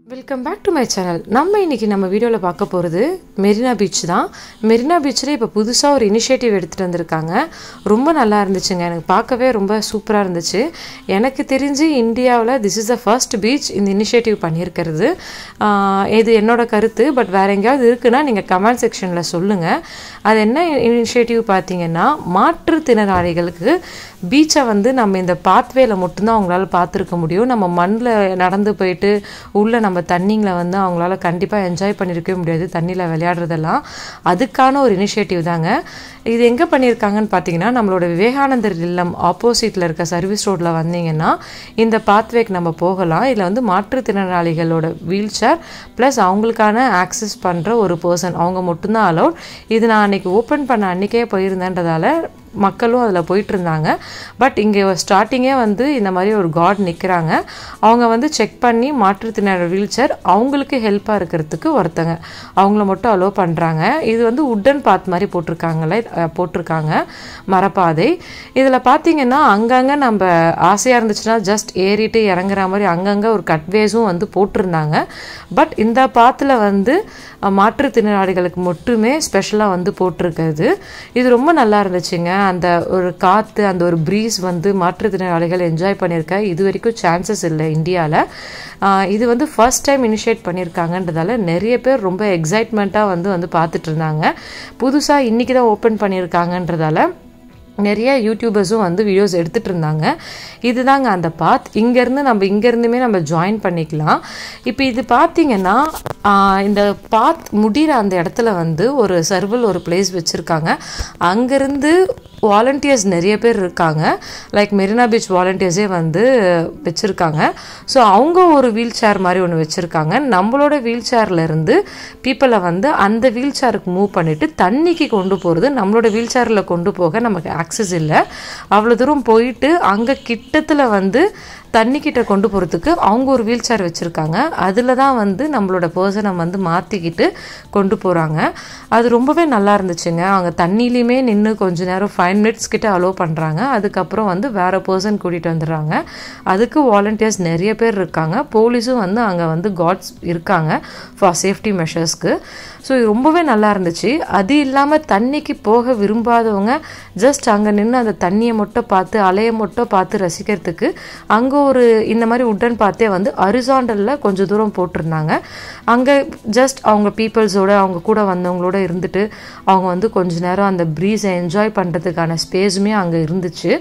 welcome back to my channel நம்ம இன்னைக்கு நம்ம வீடியோவில் பார்க்க போகிறது மெரினா பீச் தான் மெரினா பீச்சில் இப்போ புதுசாக ஒரு இனிஷியேட்டிவ் எடுத்துகிட்டு வந்திருக்காங்க ரொம்ப நல்லா இருந்துச்சுங்க எனக்கு பார்க்கவே ரொம்ப சூப்பராக இருந்துச்சு எனக்கு தெரிஞ்சு இந்தியாவில் this is the first beach இந்த இனிஷியேட்டிவ் பண்ணியிருக்கிறது ஆஹ் இது என்னோட கருத்து பட் வேறு எங்கேயாவது இருக்குன்னா நீங்கள் கமெண்ட் செக்ஷனில் சொல்லுங்கள் அது என்ன இனிஷியேட்டிவ் பார்த்தீங்கன்னா மாற்றுத்திறனாளிகளுக்கு பீச்சை வந்து நம்ம இந்த பாத்வேல மட்டும்தான் அவங்களால பார்த்துருக்க முடியும் நம்ம மண்ணில் நடந்து போயிட்டு உள்ளே நம்ம தண்ணிங்களை வந்து அவங்களால கண்டிப்பாக என்ஜாய் பண்ணியிருக்கவே முடியாது தண்ணியில் விளையாடுறதெல்லாம் அதுக்கான ஒரு இனிஷியேட்டிவ் தாங்க இது எங்கே பண்ணியிருக்காங்கன்னு பார்த்தீங்கன்னா நம்மளோட விவேகானந்தர் இல்லம் ஆப்போசிட்டில் இருக்க சர்வீஸ் ரோட்டில் வந்தீங்கன்னா இந்த பாத்வேக்கு நம்ம போகலாம் இதில் வந்து மாற்றுத்திறனாளிகளோட வீல் சேர் ப்ளஸ் அவங்களுக்கான ஆக்சஸ் பண்ணுற ஒரு பர்சன் அவங்க மட்டும்தான் அலௌட் இது நான் அன்றைக்கி ஓப்பன் பண்ண அன்றைக்கே போயிருந்தேன்றதால மக்களும் அதில் போயிட்டு இருந்தாங்க பட் இங்கே ஸ்டார்டிங்கே வந்து இந்த மாதிரி ஒரு காட் நிற்கிறாங்க அவங்க வந்து செக் பண்ணி மாற்றுத்திறனாளி வீல் சேர் அவங்களுக்கு ஹெல்ப்பாக இருக்கிறதுக்கு ஒருத்தங்க அவங்கள மட்டும் அலோவ் பண்ணுறாங்க இது வந்து உட்டன் பாத் மாதிரி போட்டிருக்காங்களே அஹ், போட்டிருக்காங்க மரப்பாதை இதில் பார்த்தீங்கன்னா அங்கங்கே நம்ம ஆசையாக இருந்துச்சுன்னா ஜஸ்ட் ஏறிட்டு இறங்குற மாதிரி அங்கங்கே ஒரு கட்வேஸும் வந்து போட்டிருந்தாங்க பட் இந்த பாத்தில் வந்து அஹ், மாற்றுத்திறனாளிகளுக்கு மட்டுமே ஸ்பெஷலாக வந்து போட்டிருக்கிறது இது ரொம்ப நல்லா இருந்துச்சுங்க அந்த ஒரு காற்று அந்த ஒரு ப்ரீஸ் வந்து மாற்றுத்திறனாளிகள் என்ஜாய் பண்ணியிருக்க இது வரைக்கும் சான்சஸ் இல்லை இந்தியாவில் இது வந்து ஃபர்ஸ்ட் டைம் இனிஷியேட் பண்ணியிருக்காங்கன்றதால நிறைய பேர் ரொம்ப எக்ஸைட்மெண்ட்டாக வந்து வந்து பார்த்துட்டு இருந்தாங்க புதுசாக இன்றைக்கி தான் ஓப்பன் பண்ணியிருக்காங்கன்றதால நிறைய யூடியூபர்ஸும் வந்து வீடியோஸ் எடுத்துகிட்டு இருந்தாங்க இதுதாங்க அந்த பாத் இங்கேருந்து நம்ம இங்கேருந்துமே நம்ம ஜாயின் பண்ணிக்கலாம் இப்போ இது பார்த்தீங்கன்னா ஆஹ், இந்த பாத் முடிகிற அந்த இடத்துல வந்து ஒரு சர்வல் ஒரு பிளேஸ் வச்சுருக்காங்க அங்கேருந்து வாலண்டியர்ஸ் நிறைய பேர் இருக்காங்க லைக் மெரினா பீச் வாலண்டியர்ஸே வந்து வச்சுருக்காங்க ஸோ அவங்க ஒரு வீல் சேர் மாதிரி ஒன்று வச்சுருக்காங்க நம்மளோட வீல் இருந்து பீப்புளை வந்து அந்த வீல் சேருக்கு மூவ் பண்ணிவிட்டு தண்ணிக்கு கொண்டு போகிறது நம்மளோட வீல் சேரில் கொண்டு போக நமக்கு ஆக்சஸ் இல்லை அவ்வளோ தூரம் போயிட்டு அங்கே கிட்டத்தில் வந்து தண்ணிக்கிட்ட கொண்டு போகிறதுக்கு அவங்க ஒரு வீல் சேர் வச்சுருக்காங்க அதில் தான் வந்து நம்மளோட பர்சனை வந்து மாற்றிக்கிட்டு கொண்டு போகிறாங்க அது ரொம்பவே நல்லா இருந்துச்சுங்க அவங்க தண்ணியிலையுமே நின்று கொஞ்ச நேரம் ஃபைவ் மினிட்ஸ் கிட்ட அலோவ் பண்ணுறாங்க அதுக்கப்புறம் வந்து வேறு பர்சன் கூட்டிகிட்டு வந்துடுறாங்க அதுக்கு வாலண்டியர்ஸ் நிறைய பேர் இருக்காங்க போலீஸும் வந்து அங்கே வந்து காட்ஸ் இருக்காங்க ஃபார் சேஃப்டி மெஷர்ஸ்க்கு ஸோ இது ரொம்பவே நல்லா இருந்துச்சு அது இல்லாமல் தண்ணிக்கு போக விரும்பாதவங்க ஜஸ்ட் அங்கே நின்று அந்த தண்ணியை மட்டும் பார்த்து அலையை மட்டும் பார்த்து ரசிக்கிறதுக்கு அங்கே ஒரு இந்த மாதிரி உட்டன் பார்த்தே வந்து அரிசாண்டலில் கொஞ்சம் தூரம் போட்டிருந்தாங்க அங்கே ஜஸ்ட் அவங்க பீப்புள்ஸோட அவங்க கூட வந்தவங்களோட இருந்துட்டு அவங்க வந்து கொஞ்ச நேரம் அந்த ப்ரீஸை என்ஜாய் பண்ணுறதுக்கான ஸ்பேஸுமே அங்கே இருந்துச்சு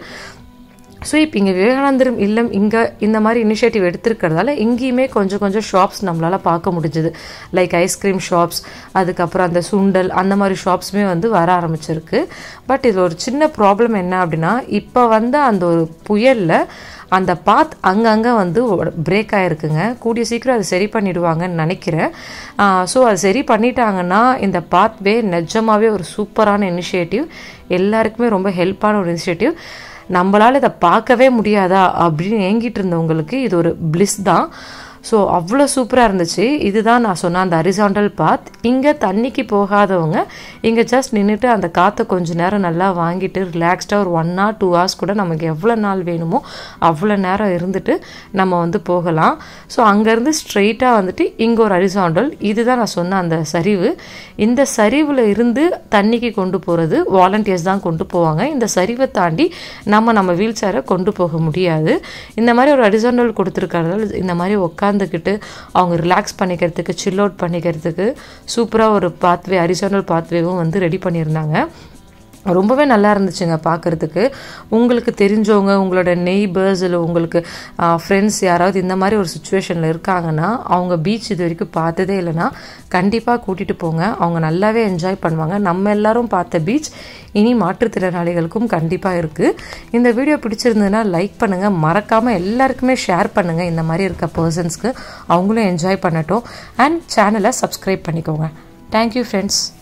ஸோ இப்போ இங்கே விவேகானந்தரம் இல்லம் இங்கே இந்த மாதிரி இனிஷியேட்டிவ் எடுத்திருக்கிறதால இங்கேயுமே கொஞ்சம் கொஞ்சம் ஷாப்ஸ் நம்மளால் பார்க்க முடிஞ்சுது லைக் ஐஸ்கிரீம் ஷாப்ஸ் அதுக்கப்புறம் அந்த சுண்டல் அந்த மாதிரி ஷாப்ஸுமே வந்து வர ஆரம்பிச்சிருக்கு பட் இது ஒரு சின்ன ப்ராப்ளம் என்ன அப்படின்னா இப்போ வந்து அந்த ஒரு புயலில் அந்த பாத் அங்கங்கே வந்து பிரேக் ஆகிருக்குங்க கூடிய சீக்கிரம் அதை சரி பண்ணிடுவாங்கன்னு நினைக்கிறேன் ஸோ அது சரி பண்ணிட்டாங்கன்னா இந்த பாத்வே நிஜமாவே ஒரு சூப்பரான இனிஷியேட்டிவ் எல்லாருக்குமே ரொம்ப ஹெல்ப்பான ஒரு இனிஷியேட்டிவ் நம்மளால் இதை பார்க்கவே முடியாதா அப்படின்னு ஏங்கிட்டு இருந்தவங்களுக்கு இது ஒரு பிளிஸ் தான் ஸோ அவ்வளோ சூப்பராக இருந்துச்சு இதுதான் நான் சொன்ன அந்த அரிசாண்டல் பாத் இங்கே தண்ணிக்கு போகாதவங்க இங்கே ஜஸ்ட் நின்றுட்டு அந்த காற்றை கொஞ்ச நேரம் நல்லா வாங்கிட்டு ரிலாக்ஸ்டாக ஒரு ஒன் ஹவர் டூ ஹவர்ஸ் கூட நமக்கு எவ்வளோ நாள் வேணுமோ அவ்வளோ நேரம் இருந்துட்டு நம்ம வந்து போகலாம் ஸோ அங்கேருந்து ஸ்ட்ரெயிட்டாக வந்துட்டு இங்கே ஒரு அரிசாண்டல் இதுதான் நான் சொன்ன அந்த சரிவு இந்த சரிவில் இருந்து தண்ணிக்கு கொண்டு போகிறது வாலண்டியர்ஸ் தான் கொண்டு போவாங்க இந்த சரிவை தாண்டி நம்ம நம்ம வீல் சேரை கொண்டு போக முடியாது இந்த மாதிரி ஒரு அரிசாண்டல் கொடுத்துருக்கறதால இந்த மாதிரி உட்காந்துக்கிட்டு அவங்க ரிலாக்ஸ் பண்ணிக்கிறதுக்கு சில் அவுட் பண்ணிக்கிறதுக்கு சூப்பராக ஒரு பாத்வே அரிசாண்டல் பாத்வேவும் வந்து ரெடி பண்ணியிருந்தாங்க ரொம்பவே நல்லா இருந்துச்சுங்க பார்க்குறதுக்கு உங்களுக்கு தெரிஞ்சவங்க உங்களோட நெய்பர்ஸ் இல்லை உங்களுக்கு ஃப்ரெண்ட்ஸ் யாராவது இந்த மாதிரி ஒரு சுச்சுவேஷனில் இருக்காங்கன்னா அவங்க பீச் இது வரைக்கும் பார்த்ததே இல்லைன்னா கண்டிப்பாக கூட்டிகிட்டு போங்க அவங்க நல்லாவே என்ஜாய் பண்ணுவாங்க நம்ம எல்லாரும் பார்த்த பீச் இனி மாற்றுத்திறனாளிகளுக்கும் கண்டிப்பாக இருக்குது இந்த வீடியோ பிடிச்சிருந்ததுன்னா லைக் பண்ணுங்கள் மறக்காமல் எல்லாருக்குமே ஷேர் பண்ணுங்கள் இந்த மாதிரி இருக்க பர்சன்ஸ்க்கு அவங்களும் என்ஜாய் பண்ணட்டும் அண்ட் சேனலை சப்ஸ்கிரைப் பண்ணிக்கோங்க தேங்க்யூ ஃப்ரெண்ட்ஸ்